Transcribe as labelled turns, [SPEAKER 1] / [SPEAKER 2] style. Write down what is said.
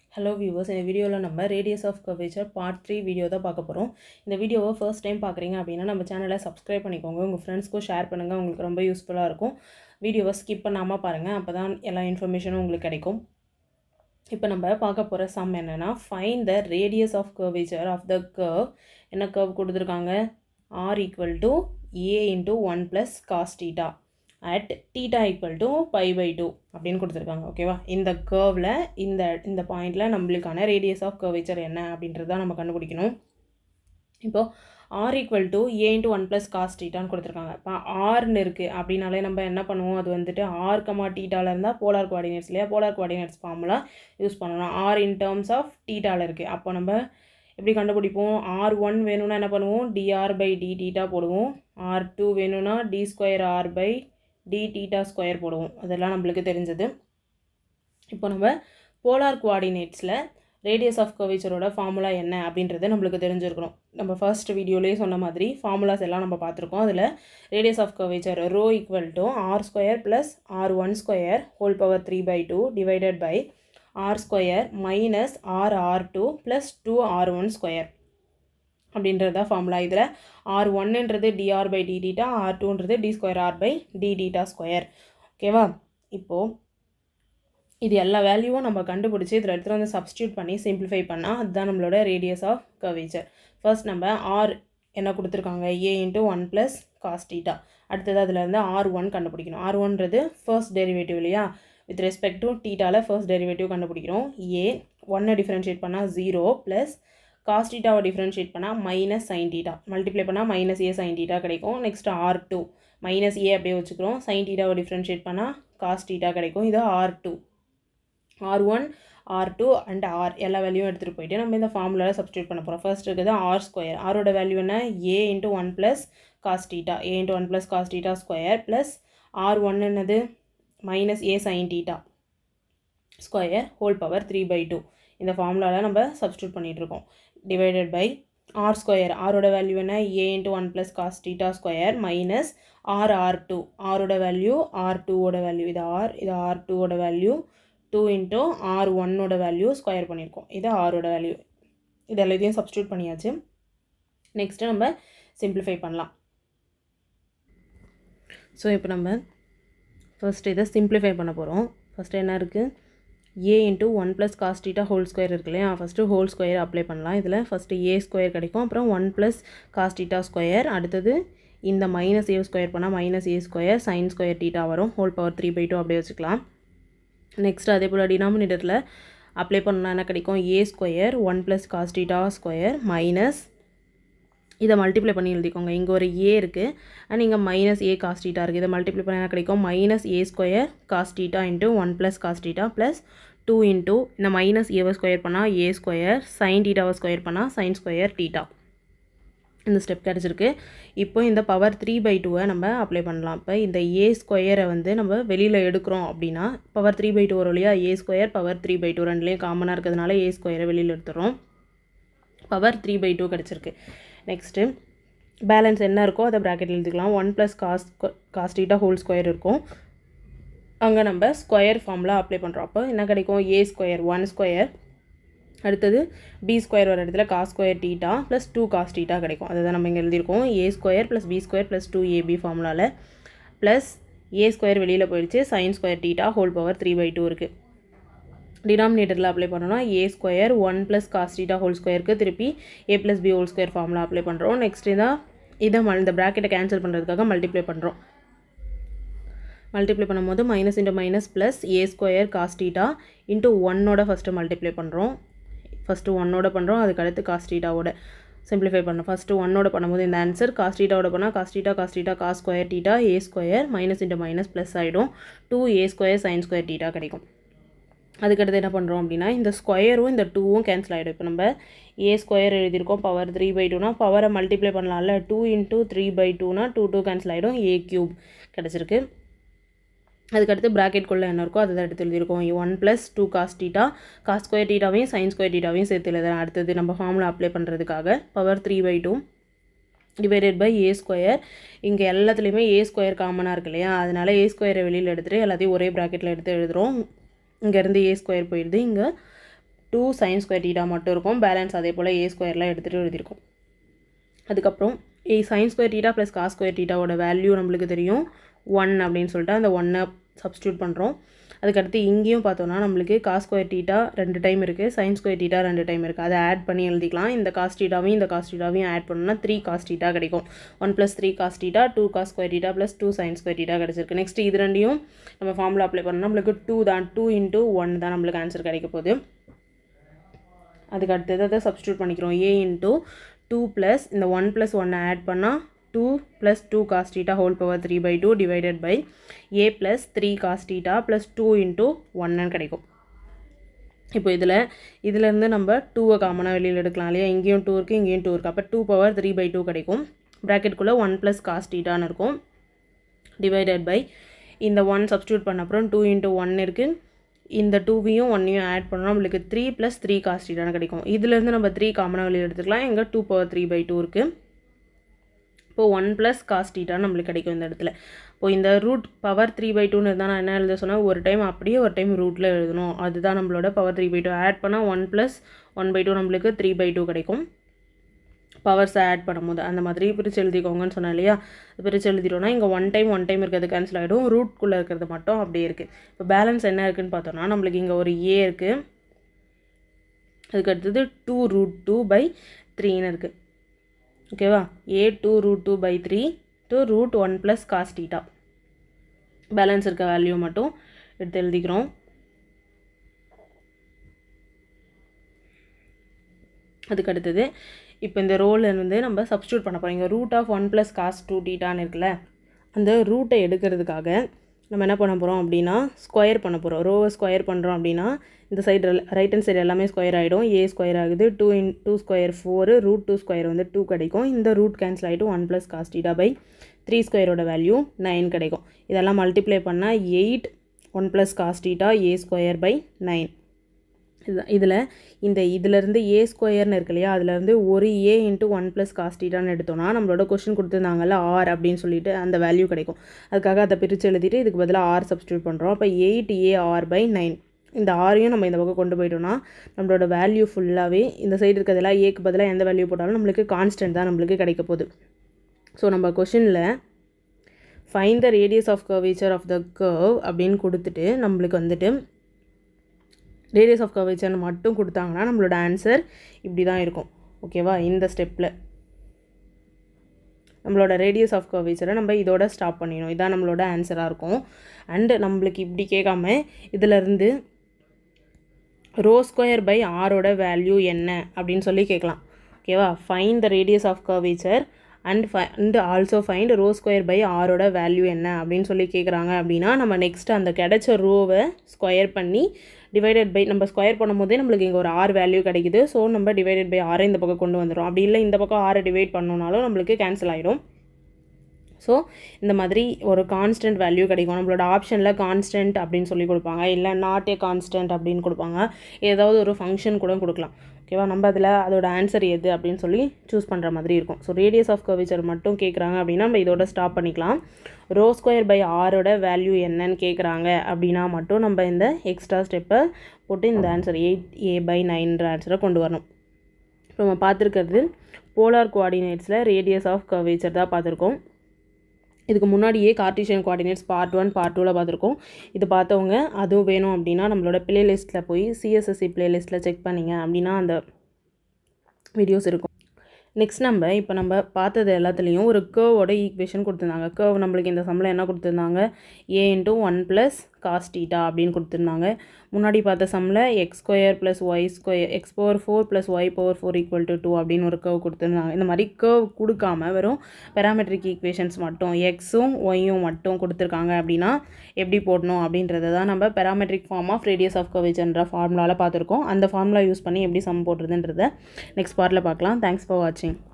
[SPEAKER 1] hello viewers இந்த வீடியோவில் நம்ம radius of curvature part three video தான் பார்க்க போகிறோம் இந்த வீடியோவை ஃபர்ஸ்ட் டைம் பார்க்குறீங்க அப்படின்னா நம்ம சேனலை சப்ஸ்கிரைப் பண்ணிக்கோங்க உங்கள் ஃப்ரெண்ட்ஸ்க்கும் ஷேர் பண்ணுங்கள் உங்களுக்கு ரொம்ப யூஸ்ஃபுல்லாக இருக்கும் வீடியோவை ஸ்கிப் பண்ணாமல் பாருங்கள் அப்போ தான் எல்லா இன்ஃபர்மேஷனும் உங்களுக்கு கிடைக்கும் இப்போ நம்ம பார்க்க போகிற சம் என்னென்னா find the radius of curvature of the curve என்ன கர்வ் கொடுத்துருக்காங்க r equal to a into one plus cos theta at theta equal to pi by two அப்படின்னு கொடுத்துருக்காங்க ஓகேவா இந்த கர்வில் இந்த இந்த பாயிண்டில் நம்மளுக்கான ரேடியஸ் ஆஃப் கர்வேச்சர் என்ன அப்படின்றது தான் நம்ம கண்டுபிடிக்கணும் இப்போது r equal to a into one plus cos டீட்டான்னு கொடுத்துருக்காங்க இப்போ ஆர்னு இருக்குது அப்படின்னாலே நம்ம என்ன பண்ணுவோம் அது வந்துட்டு ஆர் கமா டீட்டாவில் இருந்தால் போலார் கோஆர்டினேட்ஸ் இல்லையா போலார் கோஆர்டினேட்ஸ் ஃபார்முலா யூஸ் பண்ணணும் ஆர் இன் டேர்ம்ஸ் ஆஃப் டீட்டாவில் இருக்குது அப்போ நம்ம எப்படி கண்டுபிடிப்போம் ஆர் ஒன் வேணும்னா என்ன பண்ணுவோம் டிஆர் பை டி டீட்டா போடுவோம் ஆர் டூ வேணும்னா d square r by d theta square போடுவோம் அதெல்லாம் நம்மளுக்கு தெரிஞ்சது இப்போ நம்ம போலார் கோஆர்டினேட்ஸில் ரேடியஸ் ஆஃப் கர்வேச்சரோட ஃபார்முலா என்ன அப்படின்றது நம்மளுக்கு தெரிஞ்சிருக்கணும் நம்ம ஃபர்ஸ்ட் வீடியோலேயே சொன்ன மாதிரி ஃபார்முலாஸ் எல்லாம் நம்ம பார்த்துருக்கோம் அதில் radius of curvature rho equal to r square plus r one square whole power three by two divided by r square minus r r two plus two r one square அப்படின்றது தான் formula இதில் r ஒன்னுன்றது d r by d theta r டூன்றது d square r by d theta square ஓகேவா இப்போது இது எல்லா வேல்யூவும் நம்ம கண்டுபிடிச்சி இதில் எடுத்துகிட்டு வந்து சப்ஸ்டியூட் பண்ணி சிம்பிளிஃபை பண்ணால் அதுதான் நம்மளோட ரேடியஸ் ஆஃப் கர்வேச்சர் ஃபர்ஸ்ட் நம்ம ஆர் என்ன கொடுத்துருக்காங்க a into one plus cos theta அடுத்தது அதில் இருந்து ஆர் ஒன் கண்டுபிடிக்கணும் ஆர் ஒன்றது ஃபர்ஸ்ட் டெரிவேட்டிவ் இல்லையா வித் ரெஸ்பெக்ட் டு டீட்டாவில் ஃபர்ஸ்ட் டெரிவேட்டிவ் கண்டுபிடிக்கிறோம் ஏ ஒன்னை டிஃப்ரென்ஷியேட் பண்ணால் ஜீரோ ப்ளஸ் காஸ் டீட்டாவை டிஃப்ரென்ஷியேட் பண்ணால் மைனஸ் சைன் டீட்டா மல்டிப்ளை பண்ணால் மைனஸ் ஏ சைன் டீட்டா கிடைக்கும் next r two minus a அப்படியே வச்சுக்கிறோம் சைன் டீட்டாவை டிஃப்ரென்ஷியேட் பண்ணால் காஸ் டீட்டா கிடைக்கும் இது r two r one r two and r எல்லா வேல்யூவும் எடுத்துகிட்டு போயிட்டு நம்ம இந்த ஃபார்முலாவில் சப்ஸ்டியூட் பண்ண போகிறோம் ஃபர்ஸ்ட் இருக்குது ஆர் ஸ்கொயர் ஆரோட வேல்யூ என்ன a into one plus cos theta a into one plus cos theta square plus r one என்னது minus a sine theta square whole power three by two இந்த ஃபார்முலாவில் நம்ம substitute பண்ணிகிட்ருக்கோம் divided by r square ஆரோட value என்ன a into one plus cos theta square minus r r two ஆரோட value r டூவோட value இது ஆர் இது ஆர் டூவோட வேல்யூ டூ இன்ட்டு ஆர் ஒன்னோட வேல்யூ ஸ்கொயர் பண்ணியிருக்கோம் இது ஆரோட வேல்யூ இது எல்லாத்தையும் சப்ஸ்டியூட் பண்ணியாச்சு நெக்ஸ்ட்டு நம்ம சிம்பிளிஃபை பண்ணலாம் ஸோ இப்போ நம்ம ஃபஸ்ட்டு இதை சிம்பிளிஃபை பண்ண போகிறோம் ஃபஸ்ட்டு என்ன இருக்குது a into one plus cos theta whole square இருக்கு இல்லையா ஃபஸ்ட்டு ஹோல் ஸ்கொயர் அப்ளை பண்ணலாம் இதில் ஃபஸ்ட்டு ஏ ஸ்கொயர் கிடைக்கும் அப்புறம் ஒன் ப்ளஸ் காஸ்டீட்டா ஸ்கொயர் அடுத்தது இந்த மைனஸ் ஏ ஸ்கொயர் பண்ணால் minus a square sine square theta வரும் whole power three by two அப்படியே வச்சுக்கலாம் நெக்ஸ்ட் அதே போல் டினாமினேட்டரில் அப்ளை பண்ணால் என்ன கிடைக்கும் a square one plus cos theta square minus இதை மல்டிப்ளை பண்ணி எழுதிக்கோங்க இங்கே ஒரு ஏ இருக்குது அண்ட் இங்கே மைனஸ் ஏ காஸ்டீட்டா இருக்குது இதை மல்டிப்ளை பண்ண என்ன கிடைக்கும் minus a square cos theta into one plus cos theta plus two into இந்த மைனஸ் ஏவை ஸ்கொயர் பண்ணால் ஏ ஸ்கொயர் சைன் டீட்டாவை ஸ்கொயர் பண்ணால் சைன் ஸ்கொயர் டீட்டா இந்த ஸ்டெப் கிடச்சிருக்கு இப்போ இந்த பவர் த்ரீ பை டூவை நம்ம அப்ளை பண்ணலாம் இப்போ இந்த ஏ ஸ்கொயரை வந்து நம்ம வெளியில் எடுக்கிறோம் அப்படின்னா பவர் த்ரீ பை டூ வரும் இல்லையா a square power three by two ரெண்டுலேயும் காமனாக இருக்கிறதுனால ஏ ஸ்கொயரை வெளியில் எடுத்துகிறோம் பவர் த்ரீ பை டூ கிடச்சிருக்கு நெக்ஸ்ட்டு பேலன்ஸ் என்ன இருக்கோ அதை ப்ராக்கெட்டில் எழுதிக்கலாம் one plus cos cos theta whole square இருக்கும் அங்கே நம்ம ஸ்கொயர் ஃபார்மில் அப்ளை பண்ணுறோம் அப்போ என்ன கிடைக்கும் ஏ ஸ்கொயர் ஒன் ஸ்கொயர் அடுத்தது பி ஸ்கொயர் வர இடத்துல cos square theta plus two cos theta கிடைக்கும் அதை தான் நம்ம இங்கே எழுதியிருக்கோம் a square plus b square plus two a b ஃபார்முலாவில் ப்ளஸ் ஏ ஸ்கொயர் வெளியில் போயிடுச்சு sine square theta whole power three by two இருக்குது டினாமினேட்டரில் அப்ளை பண்ணோன்னா a square one plus cos theta whole ஸ்கொயருக்கு திருப்பி a plus b whole square formula apply பண்ணுறோம் next இதான் இதை மல் இந்த ப்ராக்கெட்டை கேன்சல் பண்ணுறதுக்காக மல்டிப்ளை பண்ணுறோம் மல்டிப்ளை பண்ணும்போது minus into minus plus a square cos theta into ஒன்னோட ஃபஸ்ட்டு மல்டிப்ளை பண்ணுறோம் ஃபஸ்ட்டு ஒன்னோட பண்ணுறோம் அதுக்கு அடுத்து காஸ்டீட்டாவோட சிம்பிளிஃபை பண்ணோம் ஃபஸ்ட்டு ஒன்னோட பண்ணும்போது இந்த ஆன்சர் காஸ்டீட்டாவோட பண்ணால் cos theta cos theta cos square theta a square minus into minus plus ஆகிடும் two a square sine square theta கிடைக்கும் அதுக்கடுத்து என்ன பண்ணுறோம் அப்படின்னா இந்த ஸ்கொயரும் இந்த டூவும் கேன்சல் ஆகிடும் இப்போ நம்ம ஏ ஸ்கொயர் எழுதியிருக்கோம் பவர் த்ரீ பை டூனா பவரை மல்டிப்ளை பண்ணலாம்ல டூ இன்ட்டு த்ரீ பை டூனா டூ டூ கேன்சல் ஆகிடும் ஏ க்யூப் கிடச்சிருக்கு அதுக்கடுத்து ப்ராக்கெட்குள்ளே என்ன இருக்கோ அதை எடுத்து எழுதியிருக்கோம் one plus two cos theta cos square டீட்டாவையும் சைன் ஸ்கொயர் டீட்டாவையும் சேர்த்து எழுதுறேன் அடுத்தது நம்ம ஃபார்முலா அப்ளை பண்ணுறதுக்காக power three by two divided by a square இங்கே எல்லாத்துலேயுமே ஏ ஸ்கொயர் காமனாக இருக்கு இல்லையா அதனால் ஏ ஸ்கொயரை வெளியில் எடுத்துகிட்டு எல்லாத்தையும் ஒரே ப்ராக்கெட்டில் எடுத்து எழுதுகிறோம் இங்கேருந்து ஏ ஸ்கொயர் போயிடுது இங்கே டூ சைன் ஸ்கொயர் டீட்டா மட்டும் இருக்கும் பேலன்ஸ் அதே போல் ஏ ஸ்கொயர்லாம் எடுத்துகிட்டு எழுதியிருக்கோம் அதுக்கப்புறம் a sine square theta plus cos square டீட்டாவோட வேல்யூ நம்மளுக்கு தெரியும் ஒன் அப்படின்னு சொல்லிட்டு அந்த ஒன்னை சப்ஸ்டியூட் பண்ணுறோம் அதுக்கடுத்து இங்கேயும் பார்த்தோன்னா நம்மளுக்கு காஸ் ஸ்கொயர் டீட்டா ரெண்டு டைம் இருக்குது சைன் ஸ்கொயர் டீட்டா ரெண்டு டைம் இருக்குது அதை ஆட் பண்ணி எழுதிக்கலாம் இந்த காஸ் டீட்டாவையும் இந்த காஸ் டீட்டாவையும் ஆட் பண்ணோம்னா த்ரீ காஸ் டீட்டா கிடைக்கும் one plus three cos theta two cos square theta plus two sine square theta கிடச்சிருக்கு நெக்ஸ்ட் இது ரெண்டையும் நம்ம ஃபார்முலா அப்ளை பண்ணோம்னா நம்மளுக்கு டூ தான் டூ இன்ட்டு ஒன் தான் நம்மளுக்கு ஆன்சர் கிடைக்க போகுது அதுக்கு அடுத்தது அதை சப்ஸ்டியூட் பண்ணிக்கிறோம் ஏ இன்ட்டு டூ ப்ளஸ் இந்த ஒன் ப்ளஸ் ஒன்னை ஆட் பண்ணால் two plus two cos theta whole power three by two divided by a plus three cos theta plus two into ஒன்னு கிடைக்கும் இப்போ இதில் இதுலேருந்து நம்ம டூவை காமனாக வெளியில் எடுக்கலாம் இல்லையா இங்கேயும் டூ இருக்குது இங்கேயும் டூ இருக்குது அப்போ two power three by two கிடைக்கும் ப்ராக்கெட்குள்ளே ஒன் ப்ளஸ் காஸ் டீட்டான்னு இருக்கும் டிவைடட் பை இந்த ஒன் சப்ஸ்டியூட் பண்ண அப்புறம் டூ இன்ட்டு ஒன் இருக்குது இந்த டூவையும் ஒன்னையும் ஆட் பண்ணோம் நம்மளுக்கு த்ரீ ப்ளஸ் த்ரீ காஸ் டீட்டான்னு கிடைக்கும் இதுலேருந்து நம்ம த்ரீ காமனாக வெளியில் எடுத்துக்கலாம் எங்கே two power three by two இருக்குது இப்போது ஒன் ப்ளஸ் காஸ் டீட்டான்னு நம்மளுக்கு கிடைக்கும் இந்த இடத்துல இப்போது இந்த ரூட் பவர் த்ரீ பை டூன்னு இருந்தால் நான் என்ன எழுத சொன்னால் ஒரு டைம் அப்படியே ஒரு டைம் ரூட்டில் எழுதணும் அதுதான் நம்மளோட power three by two add பண்ணால் one plus one by two நம்மளுக்கு த்ரீ பை டூ கிடைக்கும் பவர்ஸை ஆட் பண்ணும்போது அந்த மாதிரி பிரித்து எழுதிக்கோங்கன்னு சொன்னேன் இல்லையா பிரித்து எழுதிட்டோம்னா இங்கே ஒன் டைம் ஒன் டைம் இருக்கிறது கேன்சல் ஆகிடும் ரூட்குள்ளே இருக்கிறது மட்டும் அப்படியே இருக்குது இப்போ பேலன்ஸ் என்ன இருக்குதுன்னு பார்த்தோம்னா நம்மளுக்கு இங்கே ஒரு ஏ இருக்குது அதுக்கு அடுத்தது டூ ரூட் டூ பை த்ரீன்னு இருக்குது ஓகேவா a two root two by three two root one plus cos theta balance இருக்க வேல்யூ மட்டும் எடுத்து எழுதிக்கிறோம் அதுக்கு அடுத்தது இப்போ இந்த ரோல் வந்து நம்ம சப்ஸ்டியூட் பண்ண போகிறோம் இங்கே root of one plus cos two டீட்டான்னு இருக்குல்ல அந்த ரூட்டை எடுக்கிறதுக்காக நம்ம என்ன பண்ண போகிறோம் அப்படின்னா ஸ்கொயர் பண்ண போகிறோம் ரோவை ஸ்கொயர் பண்ணுறோம் அப்படின்னா இந்த சைடு ரைட் ஹேண்ட் சைடு எல்லாமே ஸ்கொயர் ஆகிடும் ஏ ஸ்கொயர் ஆகுது two in two square four root two square வந்து டூ கிடைக்கும் இந்த ரூட் கேன்சல் ஆகிட்டு one plus cos theta by three ஸ்கொயரோட வேல்யூ நைன் கிடைக்கும் இதெல்லாம் மல்டிப்ளை பண்ணால் eight one plus cos theta a square by nine இது இதில் இந்த இதிலேருந்து ஏ ஸ்கொயர்னு இருக்கு இல்லையா அதுலேருந்து ஒரு ஏ இன்ட்டு ஒன் ப்ளஸ் காஸ்டீட்டான்னு எடுத்தோம்னா நம்மளோட கொஷின் கொடுத்துருந்தாங்கல்ல ஆர் அப்படின்னு சொல்லிட்டு அந்த வேல்யூ கிடைக்கும் அதுக்காக அதை பிரித்து எழுதிட்டு இதுக்கு பதிலாக ஆர் சப்ஸ்டியூட் பண்ணுறோம் அப்போ eight a r by nine இந்த ஆரையும் நம்ம இந்த பக்கம் கொண்டு போயிட்டோம்னா நம்மளோட வேல்யூ ஃபுல்லாகவே இந்த சைடு இருக்கிறதெல்லாம் ஏக்கு பதிலாக எந்த வேல்யூ போட்டாலும் நம்மளுக்கு கான்ஸ்டன்ட் தான் நம்மளுக்கு கிடைக்க போகுது ஸோ நம்ம கொஷினில் find the radius of curvature of the curve அப்படின்னு கொடுத்துட்டு நம்மளுக்கு வந்துட்டு ரேடியஸ் ஆஃப் கர்வேச்சர்னு மட்டும் கொடுத்தாங்கன்னா நம்மளோட ஆன்சர் இப்படி தான் இருக்கும் ஓகேவா இந்த ஸ்டெப்பில் நம்மளோட ரேடியஸ் ஆஃப் கர்வேச்சரை நம்ம இதோட ஸ்டாப் பண்ணிடணும் இதான் நம்மளோட ஆன்சராக இருக்கும் அண்டு நம்மளுக்கு இப்படி கேட்காம இதிலருந்து ரோ ஸ்கொயர் பை ஆரோட வேல்யூ என்ன அப்படின்னு சொல்லி கேட்கலாம் ஓகேவா find the radius of curvature and phi and also find rho square by ஆரோட வேல்யூ என்ன அப்படின்னு சொல்லி கேட்குறாங்க அப்படின்னா நம்ம நெக்ஸ்ட் அந்த கிடைச்ச ரோவை ஸ்கொயர் பண்ணி டிவைடட் பை நம்ம ஸ்கொயர் பண்ணும்போதே நம்மளுக்கு இங்கே ஒரு ஆர் வேல்யூ கிடைக்குது ஸோ நம்ம டிவைடட் பை ஆரை இந்த பக்கம் கொண்டு வந்துடும் அப்படி இல்லை இந்த பக்கம் ஆரை டிவைட் பண்ணோனாலும் நம்மளுக்கு கேன்சல் ஆகிடும் ஸோ இந்த மாதிரி ஒரு கான்ஸ்டன்ட் வேல்யூ கிடைக்கும் நம்மளோட ஆப்ஷனில் கான்ஸ்டன்ட் அப்படின்னு சொல்லி கொடுப்பாங்க இல்லை நாட் ஏ கான்ஸ்டன்ட் அப்படின்னு கொடுப்பாங்க ஏதாவது ஒரு ஃபங்க்ஷன் கூட கொடுக்கலாம் ஓகேவா நம்ம அதில் அதோட ஆன்சர் எது அப்படின்னு சொல்லி சூஸ் பண்ணுற மாதிரி இருக்கும் ஸோ ரேடியஸ் ஆஃப் கர்வேச்சர் மட்டும் கேட்குறாங்க அப்படின்னா நம்ம இதோட ஸ்டாப் பண்ணிக்கலாம் ரோ ஸ்கொயர் பை ஆரோட வேல்யூ என்னன்னு கேட்குறாங்க அப்படின்னா மட்டும் நம்ம இந்த எக்ஸ்ட்ரா ஸ்டெப்பை போட்டு இந்த ஆன்சர் எயிட் ஏ பை நைன்ற ஆன்சரை கொண்டு வரணும் இப்போ நம்ம பார்த்துருக்கிறது போலார் கோஆர்டினேட்ஸில் ரேடியஸ் ஆஃப் கர்வேச்சர் தான் பார்த்துருக்கோம் இதுக்கு முன்னாடியே Cartesian coordinates part one part டூவில் பார்த்துருக்கோம் இது பார்த்தவங்க அதுவும் வேணும் அப்படின்னா நம்மளோட பிளேலிஸ்ட்டில் போய் சிஎஸ்எஸ்சி பிளேலிஸ்ட்டில் செக் பண்ணிங்க அப்படின்னா அந்த வீடியோஸ் இருக்கும் நெக்ஸ்ட் நம்ம இப்போ நம்ம பார்த்தது எல்லாத்துலேயும் ஒரு கேர்வோட ஈக்குவேஷன் கொடுத்துருந்தாங்க கேர்வ் நம்மளுக்கு இந்த சம்பளம் என்ன கொடுத்துருந்தாங்க a into one plus cos theta அப்படின்னு கொடுத்துருந்தாங்க முன்னாடி பார்த்த சம்மில் x square plus y square x power four plus y power four equal to two அப்படின்னு ஒரு கேர்வ் கொடுத்துருந்தாங்க இந்த மாதிரி கேர்வ் கொடுக்காம வெறும் பெராமெட்ரிக் ஈக்குவேஷன்ஸ் மட்டும் எக்ஸும் ஒய்யும் மட்டும் கொடுத்துருக்காங்க அப்படின்னா எப்படி போடணும் அப்படின்றத தான் நம்ம parametric form of radius of கர்வேச்சர்ன்ற ஃபார்முலாவில் பார்த்துருக்கோம் அந்த ஃபார்முலா யூஸ் பண்ணி எப்படி சம் போடுறதுன்றத நெக்ஸ்ட் பார்ட்டில் பார்க்கலாம் தேங்க்ஸ் ஃபார் வாட்சிங்